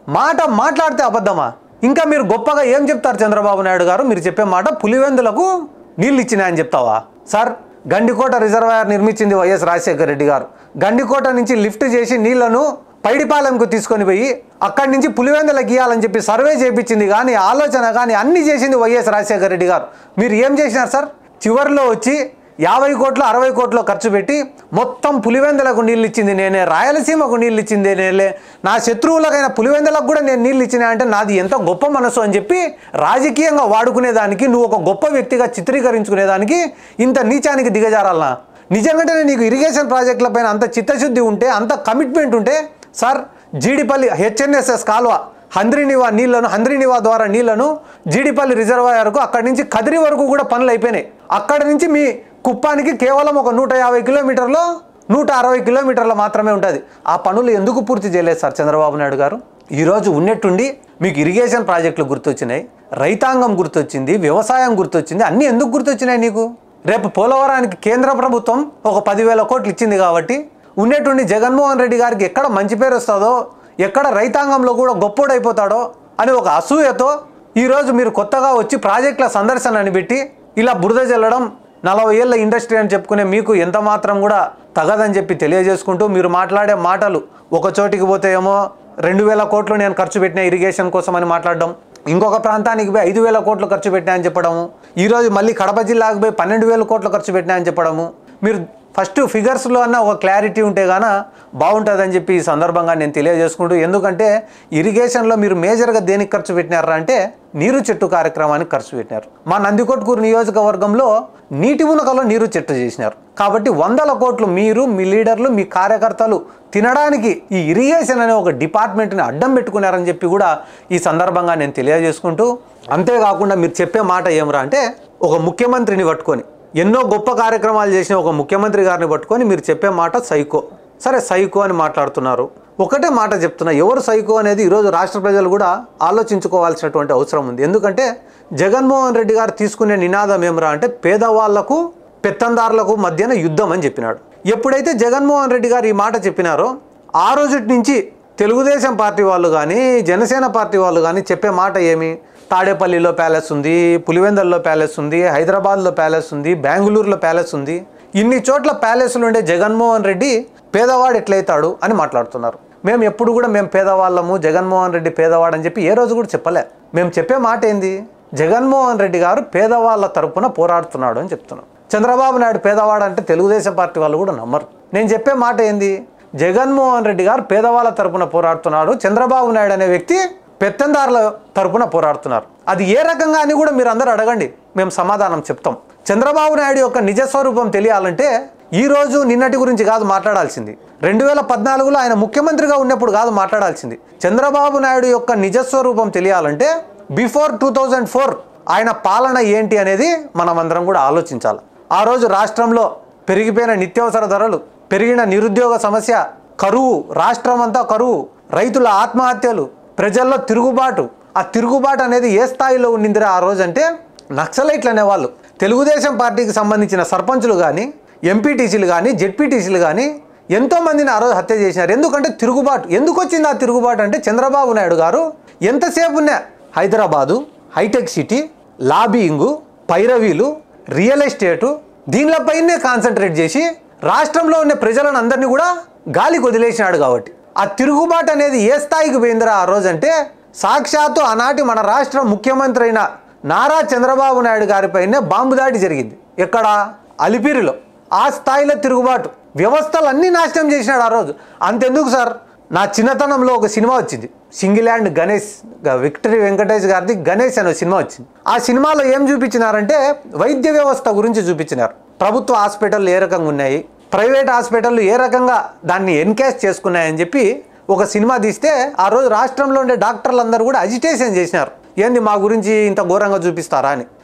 మాట మాట్లాడితే అబద్ధమా ఇంకా మీరు గొప్పగా ఏం చెప్తారు చంద్రబాబు నాయుడు గారు మీరు చెప్పే మాట పులివెందులకు నీళ్ళు ఇచ్చినాయని చెప్తావా సార్ గండికోట రిజర్వాయర్ నిర్మించింది వైఎస్ రాజశేఖర రెడ్డి గారు గండికోట నుంచి లిఫ్ట్ చేసి నీళ్లను పైడిపాలెంకు తీసుకొని పోయి అక్కడి నుంచి పులివెందులకు గీయాలని చెప్పి సర్వే చేయించింది కానీ ఆలోచన కానీ అన్ని చేసింది వైఎస్ రాజశేఖర రెడ్డి గారు మీరు ఏం చేసినారు సార్ చివరిలో వచ్చి యాభై కోట్లు అరవై కోట్లు ఖర్చు పెట్టి మొత్తం పులివెందులకు నీళ్ళు ఇచ్చింది నేనే రాయలసీమకు నీళ్ళు ఇచ్చింది నేనే నా శత్రువులకైన పులివెందులకు కూడా నేను నీళ్ళు ఇచ్చినా అంటే నాది ఎంత గొప్ప మనసు అని చెప్పి రాజకీయంగా వాడుకునేదానికి నువ్వు ఒక గొప్ప వ్యక్తిగా చిత్రీకరించుకునేదానికి ఇంత నీచానికి దిగజారాలనా నిజంగానే నీకు ఇరిగేషన్ ప్రాజెక్టుల పైన అంత చిత్తశుద్ధి ఉంటే అంత కమిట్మెంట్ ఉంటే సార్ జీడిపల్లి హెచ్ఎన్ఎస్ఎస్ కాలువ హంద్రినివా నీళ్లను హంద్రినివా ద్వారా నీళ్లను జీడిపల్లి రిజర్వాయర్కు అక్కడి నుంచి కదిరి వరకు కూడా పనులు అయిపోయినాయి అక్కడి నుంచి మీ కుప్పానికి కేవలం ఒక నూట యాభై కిలోమీటర్లు నూట అరవై కిలోమీటర్లు మాత్రమే ఉంటుంది ఆ పనులు ఎందుకు పూర్తి చేయలేదు సార్ చంద్రబాబు నాయుడు గారు ఈరోజు ఉన్నట్టుండి మీకు ఇరిగేషన్ ప్రాజెక్టులు గుర్తొచ్చినాయి రైతాంగం గుర్తొచ్చింది వ్యవసాయం గుర్తొచ్చింది అన్నీ ఎందుకు గుర్తొచ్చినాయి నీకు రేపు పోలవరానికి కేంద్ర ప్రభుత్వం ఒక పదివేల కోట్లు ఇచ్చింది కాబట్టి ఉన్నట్టుండి జగన్మోహన్ రెడ్డి గారికి ఎక్కడ మంచి పేరు వస్తుందో ఎక్కడ రైతాంగంలో కూడా గొప్పోడైపోతాడో అని ఒక అసూయతో ఈరోజు మీరు కొత్తగా వచ్చి ప్రాజెక్టుల సందర్శన అని పెట్టి ఇలా బురద జల్లడం నలభై ఏళ్ళ ఇండస్ట్రీ అని చెప్పుకునే మీకు ఎంత మాత్రం కూడా తగదని చెప్పి తెలియజేసుకుంటూ మీరు మాట్లాడే మాటలు ఒక చోటికి పోతే ఏమో రెండు వేల కోట్లు నేను ఖర్చు పెట్టిన ఇరిగేషన్ కోసం అని మాట్లాడడం ఇంకొక ప్రాంతానికి పోయి ఐదు వేల కోట్లు ఖర్చు పెట్టినా అని చెప్పడము ఈరోజు మళ్ళీ కడప జిల్లాకు పోయి పన్నెండు వేల కోట్లు ఖర్చు పెట్టినా అని చెప్పడము మీరు ఫస్ట్ ఫిగర్స్లో అన్న ఒక క్లారిటీ ఉంటే గాన బాగుంటుందని చెప్పి ఈ సందర్భంగా నేను తెలియజేసుకుంటూ ఎందుకంటే ఇరిగేషన్లో మీరు మేజర్గా దేనికి ఖర్చు పెట్టినారా అంటే నీరు చెట్టు కార్యక్రమానికి ఖర్చు పెట్టినారు మా నందికొట్కూరు నియోజకవర్గంలో నీటి మునకలో నీరు చెట్టు చేసినారు కాబట్టి వందల కోట్లు మీరు మీ లీడర్లు మీ కార్యకర్తలు తినడానికి ఈ ఇరిగేషన్ అనే ఒక డిపార్ట్మెంట్ని అడ్డం పెట్టుకున్నారని చెప్పి కూడా ఈ సందర్భంగా నేను తెలియజేసుకుంటూ అంతేకాకుండా మీరు చెప్పే మాట ఏమరా అంటే ఒక ముఖ్యమంత్రిని పట్టుకొని ఎన్నో గొప్ప కార్యక్రమాలు చేసిన ఒక ముఖ్యమంత్రి గారిని పట్టుకొని మీరు చెప్పే మాట సైకో సరే సైకో అని మాట్లాడుతున్నారు ఒకటే మాట చెప్తున్నా ఎవరు సైకో అనేది ఈరోజు రాష్ట్ర ప్రజలు కూడా ఆలోచించుకోవాల్సినటువంటి అవసరం ఉంది ఎందుకంటే జగన్మోహన్ రెడ్డి గారు తీసుకునే నినాదం ఏమరా అంటే పేదవాళ్లకు పెత్తందారులకు మధ్యన యుద్ధం అని చెప్పినాడు ఎప్పుడైతే జగన్మోహన్ రెడ్డి గారు ఈ మాట చెప్పినారో ఆ రోజు నుంచి తెలుగుదేశం పార్టీ వాళ్ళు కానీ జనసేన పార్టీ వాళ్ళు కానీ చెప్పే మాట ఏమి తాడేపల్లిలో ప్యాలెస్ ఉంది పులివెందల్లో ప్యాలెస్ ఉంది హైదరాబాద్లో ప్యాలెస్ ఉంది బెంగళూరులో ప్యాలెస్ ఉంది ఇన్ని చోట్ల ప్యాలెస్లు ఉండే జగన్మోహన్ రెడ్డి పేదవాడు ఎట్లయితాడు అని మాట్లాడుతున్నారు మేము ఎప్పుడు కూడా మేము పేదవాళ్ళము జగన్మోహన్ రెడ్డి పేదవాడు అని చెప్పి ఏ రోజు కూడా చెప్పలే మేము చెప్పే మాట ఏంది జగన్మోహన్ రెడ్డి గారు పేదవాళ్ళ తరపున పోరాడుతున్నాడు అని చెప్తున్నాం చంద్రబాబు నాయుడు పేదవాడు అంటే తెలుగుదేశం పార్టీ వాళ్ళు కూడా నమ్మరు నేను చెప్పే మాట ఏంది జగన్మోహన్ రెడ్డి గారు పేదవాళ్ళ తరపున పోరాడుతున్నాడు చంద్రబాబు నాయుడు అనే వ్యక్తి పెత్తందారుల తరపున పోరాడుతున్నారు అది ఏ రకంగా అని కూడా మీరు అందరూ అడగండి మేము సమాధానం చెప్తాం చంద్రబాబు నాయుడు యొక్క నిజస్వరూపం తెలియాలంటే ఈ రోజు నిన్నటి గురించి కాదు మాట్లాడాల్సింది రెండు వేల పద్నాలుగులో ఆయన ముఖ్యమంత్రిగా ఉన్నప్పుడు కాదు మాట్లాడాల్సింది చంద్రబాబు నాయుడు యొక్క నిజస్వరూపం తెలియాలంటే బిఫోర్ టూ థౌజండ్ ఫోర్ ఆయన పాలన ఏంటి అనేది మనం అందరం కూడా ఆలోచించాలి ఆ రోజు రాష్ట్రంలో పెరిగిపోయిన నిత్యావసర ధరలు పెరిగిన నిరుద్యోగ సమస్య కరువు రాష్ట్రం అంతా కరువు రైతుల ఆత్మహత్యలు ప్రజల్లో తిరుగుబాటు ఆ తిరుగుబాటు అనేది ఏ స్థాయిలో ఉండిందిరా ఆ రోజు అంటే నక్సలైట్లు అనేవాళ్ళు తెలుగుదేశం పార్టీకి సంబంధించిన సర్పంచులు కానీ ఎంపీటీసీలు కానీ జెడ్పీటీసీలు కానీ ఎంతో మందిని ఆ రోజు హత్య చేసినారు ఎందుకంటే తిరుగుబాటు ఎందుకు వచ్చింది ఆ తిరుగుబాటు అంటే చంద్రబాబు నాయుడు గారు ఎంతసేపు ఉన్నా హైదరాబాదు హైటెక్ సిటీ లాబింగు పైరవీలు రియల్ ఎస్టేటు దీనిపైనే కాన్సన్ట్రేట్ చేసి రాష్ట్రంలో ఉన్న ప్రజలను అందరినీ కూడా గాలికి వదిలేసినాడు కాబట్టి ఆ తిరుగుబాటు అనేది ఏ స్థాయికి పోయిందిరా ఆ రోజు అంటే సాక్షాత్తు ఆనాటి మన రాష్ట్ర ముఖ్యమంత్రి అయిన నారా చంద్రబాబు నాయుడు గారిపైనే బాంబు దాడి జరిగింది ఎక్కడ అలిపిరిలో ఆ స్థాయిలో తిరుగుబాటు వ్యవస్థలన్నీ నాశనం చేసినాడు ఆ రోజు అంతెందుకు సార్ నా చిన్నతనంలో ఒక సినిమా వచ్చింది సింగిల్ హ్యాండ్ గణేష్ గ- విక్టరీ వెంకటేష్ గారిది గణేష్ అనే సినిమా వచ్చింది ఆ సినిమాలో ఏం చూపించినారంటే వైద్య వ్యవస్థ గురించి చూపించినారు ప్రభుత్వ హాస్పిటల్ ఏ రకంగా ఉన్నాయి ప్రైవేట్ హాస్పిటల్ ఏ రకంగా దాన్ని ఎన్కాష్ చేసుకున్నాయని చెప్పి ఒక సినిమా తీస్తే ఆ రోజు రాష్ట్రంలో ఉండే డాక్టర్లు అందరూ కూడా అజిటేషన్ చేసినారు ఏంది మా గురించి ఇంత ఘోరంగా చూపిస్తారా అని